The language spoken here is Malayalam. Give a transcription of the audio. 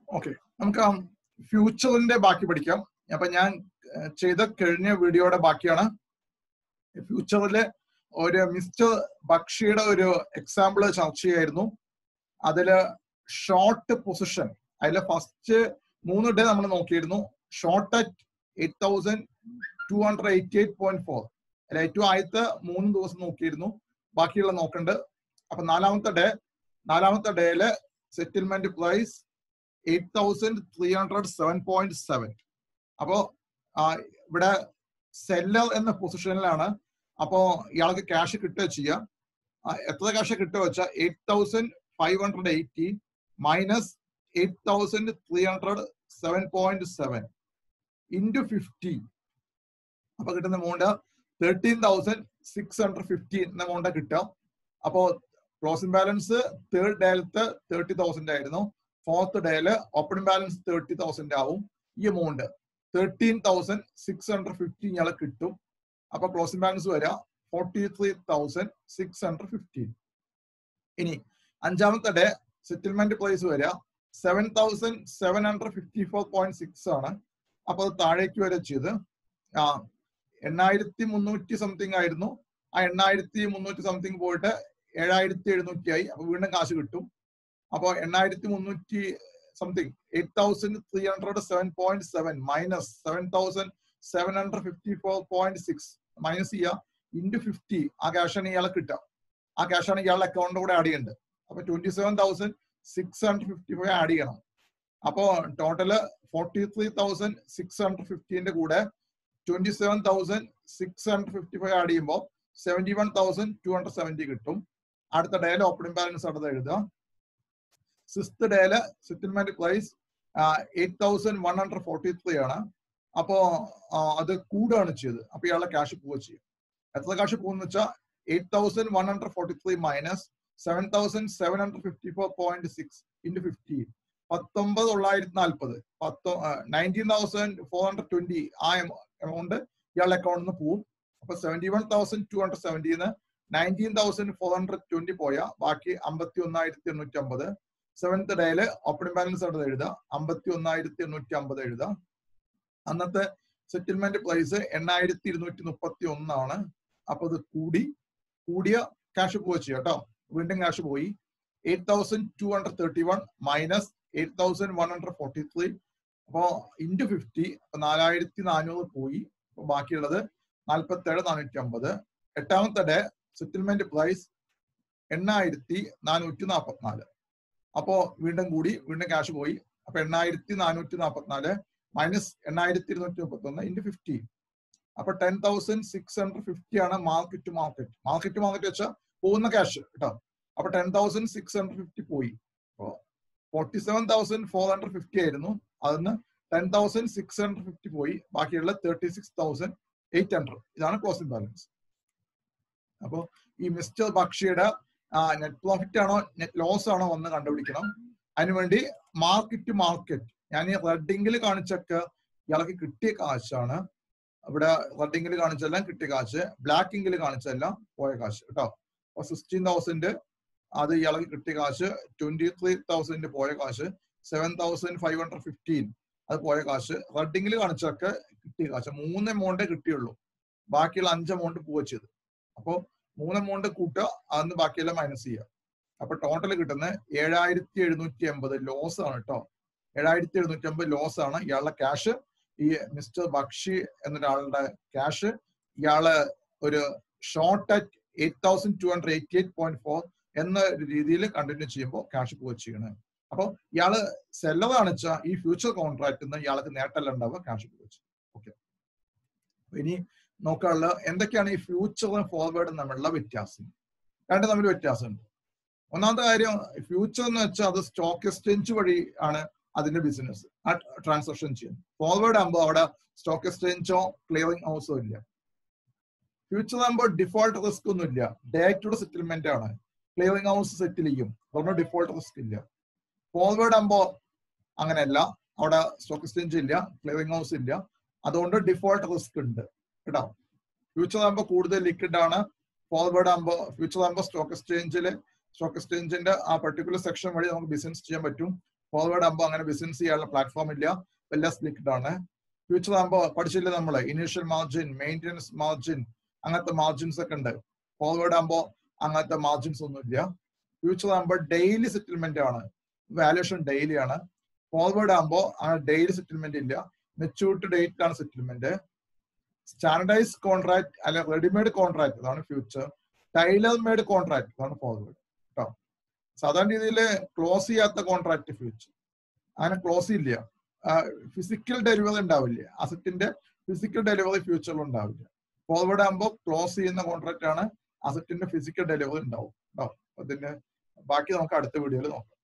ഓക്കെ നമുക്ക് ഫ്യൂച്ചറിന്റെ ബാക്കി പഠിക്കാം അപ്പൊ ഞാൻ ഏഹ്, ചെയ്ത കഴിഞ്ഞ വീഡിയോയുടെ ബാക്കിയാണ് ഫ്യൂച്ചറിലെ ഒരു മിസ്റ്റർ ബക്ഷിയുടെ ഒരു എക്സാമ്പിൾ ചർച്ച ചെയ്യായിരുന്നു അതില് ഷോർട്ട് പൊസിഷൻ അതിലെ ഫസ്റ്റ് മൂന്ന് ഡേ നമ്മൾ നോക്കിയിരുന്നു short at eight thousand two hundred eighty eight point four അല്ല ഏറ്റവും ആദ്യത്തെ മൂന്ന് ദിവസം നോക്കിയിരുന്നു ബാക്കിയുള്ള നോക്കണ്ട് അപ്പൊ നാലാമത്തെ ഡേ നാലാമത്തെ ഡേയില് settlement price eight thousand three hundred seven point seven അപ്പോ ആ, ഇവിടെ സെല്ലർ എന്ന പൊസിഷനിലാണ് അപ്പോ ഇയാൾക്ക് ക്യാഷ് കിട്ടുക ചെയ്യാം ആ, എത്ര ക്യാഷ് കിട്ടുക വെച്ചാൽ eight thousand five hundred eighty minus eight thousand three hundred seven point seven into fifty അപ്പൊ കിട്ടുന്ന amount thirteen thousand six hundred fifty എന്ന എമൗണ്ട് കിട്ടുക അപ്പോ ക്ലോസിംഗ് ബാലൻസ് തേർഡ് ഡേയിലത്തെ തേർട്ടി തൗസൻഡ് ആയിരുന്നു ഫോർത്ത് ഡേയില് ഓപ്പണിംഗ് ബാലൻസ് തേർട്ടി തൗസൻഡ് ആവും ഈ amount thirteen thousand six hundred fifty ഇയാളെ കിട്ടും അപ്പൊ ക്ലോസിംഗ് ബാലൻസ് വരാം forty three thousand six hundred fifteen ഇനി അഞ്ചാമത്തെ ഡേ സെറ്റിൽമെന്റ് പ്രൈസ് വരാം seven thousand seven hundred fifty four point six ആണ് അപ്പൊ അത് താഴേക്ക് വരെ ചെയ്ത് ആ എണ്ണായിരത്തി മുന്നൂറ്റി സംതിങ് ആയിരുന്നു ആ എണ്ണായിരത്തി മുന്നൂറ്റി സംതിങ് പോയിട്ട് ഏഴായിരത്തി എഴുന്നൂറ്റി ആയി അപ്പൊ വീണ്ടും കാശ് കിട്ടും അപ്പൊ എണ്ണായിരത്തി മുന്നൂറ്റി something eight thousand three hundred seven point seven minus seven thousand seven hundred fifty four point six minus ചെയ്യുക ഇൻറ്റു ഫിഫ്റ്റി ആ ക്യാഷാണ് ഇയാളെ കിട്ടുക ആ ക്യാഷാണ് ഇയാളുടെ അക്കൗണ്ടിന്റെ കൂടെ ആഡ് ചെയ്യേണ്ടത് അപ്പൊ twenty seven thousand six hundred fifty five add ചെയ്യണം അപ്പോ total forty three thousand six hundred ഫിഫ്റ്റീന്റെ കൂടെ twenty seven thousand six hundred fifty five add ചെയ്യുമ്പോൾ seventy one thousand two hundred seventy കിട്ടും അടുത്ത ഡേയില് ഓപ്പണിംഗ് ബാലൻസ് അടുത്ത് എഴുതുക സിക്സ്ത് ഡേയില് settlement price eight thousand one hundred forty three ആണ് അപ്പോ ആ, അത് കൂടുകയാണ് ചെയ്തത് അപ്പൊ ഇയാളുടെ ക്യാഷ് പോവുക ചെയ്യും എത്ര ക്യാഷ് പോകുന്ന വെച്ചാൽ eight thousand one hundred forty three minus seven thousand seven hundred fifty four point six into fifty പത്തൊമ്പത് തൊള്ളായിരത്തി നാൽപ്പത് പത്തോ nineteen thousand four hundred twenty ആ എമൗണ്ട് ഇയാളുടെ അക്കൗണ്ടിൽ നിന്ന് പോവും അപ്പൊ seventy one thousand two hundred സെവന്റിന്ന് nineteen thousand four hundred twenty പോയ ബാക്കി അമ്പത്തി ഒന്നായിരത്തി എണ്ണൂറ്റി അമ്പത് സെവൻത്ത് ഡേയില് ഓപ്പണിംഗ് ബാലൻസ് അവിടെ എഴുതാം അമ്പത്തി ഒന്നായിരത്തി എണ്ണൂറ്റി അമ്പത് എഴുതാം അന്നത്തെ സെറ്റിൽമെന്റ് പ്രൈസ് എണ്ണായിരത്തി ഇരുന്നൂറ്റി മുപ്പത്തി ഒന്നാണ് അപ്പൊ ഇത് കൂടി കൂടിയ ക്യാഷ് പോവുക ചെയ്യാം കേട്ടോ വീണ്ടും ക്യാഷ് പോയി eight thousand two hundred thirty one minus eight thousand one hundred forty three അപ്പോ ഇൻറ്റു ഫിഫ്റ്റി നാലായിരത്തി നാനൂറ് പോയി അപ്പൊ ബാക്കിയുള്ളത് നാൽപ്പത്തി ഏഴ് നാനൂറ്റി അമ്പത് എട്ടാമത്തെ ഡേ സെറ്റിൽമെന്റ് പ്രൈസ് എണ്ണായിരത്തി നാനൂറ്റി നാൽപ്പത്തിനാല് അപ്പോ വീണ്ടും കൂടി വീണ്ടും ക്യാഷ് പോയി അപ്പൊ എണ്ണായിരത്തി നാനൂറ്റി നാൽപ്പത്തിനാല് മൈനസ് എണ്ണായിരത്തി ഇരുന്നൂറ്റി മുപ്പത്തി ഒന്ന് ഇൻറ്റു ഫിഫ്റ്റി അപ്പൊ ten thousand six hundred fifty ആണ് market to market market to market വെച്ചാൽ പോകുന്ന ക്യാഷ് കേട്ടോ അപ്പൊ ten thousand six hundred fifty പോയി അപ്പോ forty seven thousand four hundred fifty ആയിരുന്നു അതിന് ten thousand six hundred fifty പോയി ബാക്കിയുള്ള thirty six thousand eight hundred ഇതാണ് ക്ലോസിംഗ് ബാലൻസ് അപ്പോ ഈ മിസ്റ്റർ ബക്ഷിയുടെ നെറ്റ് പ്രോഫിറ്റ് ആണോ നെറ്റ് ലോസ് ആണോ എന്ന് കണ്ടുപിടിക്കണം അതിനുവേണ്ടി മാർക്കറ്റ് മാർക്കറ്റ് ഞാൻ ഈ റെഡിങ്ങിൽ കാണിച്ചൊക്കെ ഇയാൾക്ക് കിട്ടിയ കാശാണ് ഇവിടെ റെഡിങ്ങിൽ കാണിച്ചെല്ലാം കിട്ടിയ കാശ് ബ്ലാക്ക് ഇങ്കിൽ കാണിച്ചെല്ലാം പോയ കാശ് കേട്ടോ അപ്പൊ സിക്സ്റ്റീൻ തൗസൻഡ് അത് ഇയാൾക്ക് കിട്ടിയ കാശ് ട്വന്റി ത്രീ തൗസൻഡ് പോയ കാശ് seven thousand five hundred fifteen അത് പോയ കാശ് റെഡിങ്ങിൽ കാണിച്ചൊക്കെ കിട്ടിയ കാശ് മൂന്ന് എമൗണ്ടേ കിട്ടിയുള്ളൂ ബാക്കിയുള്ള അഞ്ച് എമൗണ്ട് പോവുക ചെയ്ത് അപ്പോ മൂന്ന് എമൗണ്ട് കൂട്ടുക അന്ന് ബാക്കിയെല്ലാം മൈനസ് ചെയ്യുക അപ്പൊ ടോട്ടൽ കിട്ടുന്നത് ഏഴായിരത്തി എഴുന്നൂറ്റി എൺപത് ലോസ് ആണ് കേട്ടോ ഏഴായിരത്തി എഴുന്നൂറ്റി അമ്പത് ലോസ് ആണ് ഇയാളുടെ ക്യാഷ് ഈ മിസ്റ്റർ ബക്ഷി എന്നൊരാളുടെ ക്യാഷ് ഇയാള് ഒരു short at eight thousand two hundred eighty eight point four എന്ന ഒരു രീതിയിൽ കണ്ടിന്യൂ ചെയ്യുമ്പോൾ ക്യാഷ് പോവുക ചെയ്യണം അപ്പൊ ഇയാള് സെല്ലർ കാണിച്ച ഈ ഫ്യൂച്ചർ കോൺട്രാക്ട് നിന്ന് ഇയാൾക്ക് നേട്ടമല്ല ഉണ്ടാവുക ക്യാഷ് പോവുക ചെയ്യും ഓക്കെ ഇനി നോക്കാനുള്ള എന്തൊക്കെയാണ് ഈ ഫ്യൂച്ചറും ഫോർവേഡും തമ്മിലുള്ള വ്യത്യാസം രണ്ട് തമ്മിൽ വ്യത്യാസമുണ്ട് ഒന്നാമത്തെ കാര്യം ഫ്യൂച്ചർ എന്ന് വെച്ചാൽ അത് സ്റ്റോക്ക് എക്സ്ചേഞ്ച് വഴി ആണ് അതിന്റെ ബിസിനസ് ആ ട്രാൻസാക്ഷൻ ചെയ്യുന്നത് ഫോർവേഡ് ആകുമ്പോൾ അവിടെ സ്റ്റോക്ക് എക്സ്ചേഞ്ചോ ക്ലിയറിംഗ് ഹൗസോ ഇല്ല ഫ്യൂച്ചർ ആകുമ്പോൾ ഡിഫോൾട്ട് റിസ്ക് ഒന്നും ഇല്ല ഡയറക്റ്റഡ് സെറ്റിൽമെന്റ് ആണ് ക്ലിയറിംഗ് ഹൗസ് സെറ്റിൽ ചെയ്യും അതുകൊണ്ട് ഡിഫോൾട്ട് റിസ്ക് ഇല്ല ഫോർവേഡ് ആകുമ്പോൾ അങ്ങനെയല്ല അവിടെ സ്റ്റോക്ക് എക്സ്ചേഞ്ച് ഇല്ല ക്ലിയറിംഗ് ഹൗസ് ഇല്ല അതുകൊണ്ട് ഡിഫോൾട്ട് റിസ്ക് ഉണ്ട് കേട്ടോ ഫ്യൂച്ചർ ആകുമ്പോൾ കൂടുതൽ ലിക്വിഡ് ആണ് ഫോർവേഡ് ആകുമ്പോൾ ഫ്യൂച്ചർ ആകുമ്പോൾ സ്റ്റോക്ക് എക്സ്ചേഞ്ചിൽ സ്റ്റോക്ക് എക്സ്ചേഞ്ചിന്റെ ആ പെർട്ടിക്കുലർ സെക്ഷൻ വഴി നമുക്ക് ബിസിനസ് ചെയ്യാൻ പറ്റും ഫോർവേഡ് ആകുമ്പോൾ അങ്ങനെ ബിസിനസ് ചെയ്യാനുള്ള പ്ലാറ്റ്ഫോം ഇല്ല എല്ലാം സ്പ്ലിറ്റ് ആണ് ഫ്യൂച്ചർ ആകുമ്പോൾ പഠിച്ചില്ലേ നമ്മൾ ഇനീഷ്യൽ മാർജിൻ മെയിൻ്റെനൻസ് മാർജിൻ അങ്ങനത്തെ മാർജിൻസ് ഒക്കെ ഉണ്ട് ഫോർവേഡ് ആകുമ്പോൾ അങ്ങനത്തെ മാർജിൻസ് ഒന്നും ഇല്ല ഫ്യൂച്ചർ ആകുമ്പോൾ ഡെയിലി സെറ്റിൽമെന്റ് ആണ് വാല്യൂഷൻ ഡെയിലി ആണ് ഫോർവേഡ് ആകുമ്പോൾ അങ്ങനെ ഡെയിലി സെറ്റിൽമെന്റ് ഇല്ല മെച്ചൂരിറ്റി ഡേറ്റ് ആണ് സെറ്റിൽമെന്റ് സ്റ്റാൻഡർഡൈസ് കോൺട്രാക്ട് അല്ലെ റെഡിമെയ്ഡ് കോൺട്രാക്ട് അതാണ് ഫ്യൂച്ചർ ടൈലർ മെയ്ഡ് കോൺട്രാക്ട് അതാണ് ഫോർവേഡ് കേട്ടോ സാധാരണ രീതിയിൽ ക്ലോസ് ചെയ്യാത്ത കോൺട്രാക്ട് ഫ്യൂച്ചർ അങ്ങനെ ക്ലോസ് ഇല്ല ഫിസിക്കൽ ഡെലിവറി ഉണ്ടാവില്ല അസറ്റിന്റെ ഫിസിക്കൽ ഡെലിവറി ഫ്യൂച്ചറിൽ ഉണ്ടാവില്ല ഫോർവേഡ് ആകുമ്പോൾ ക്ലോസ് ചെയ്യുന്ന കോൺട്രാക്ട് ആണ് അസറ്റിന്റെ ഫിസിക്കൽ ഡെലിവറി ഉണ്ടാവും കേട്ടോ അതിന്റെ ബാക്കി നമുക്ക് അടുത്ത വീഡിയോയിൽ നോക്കാം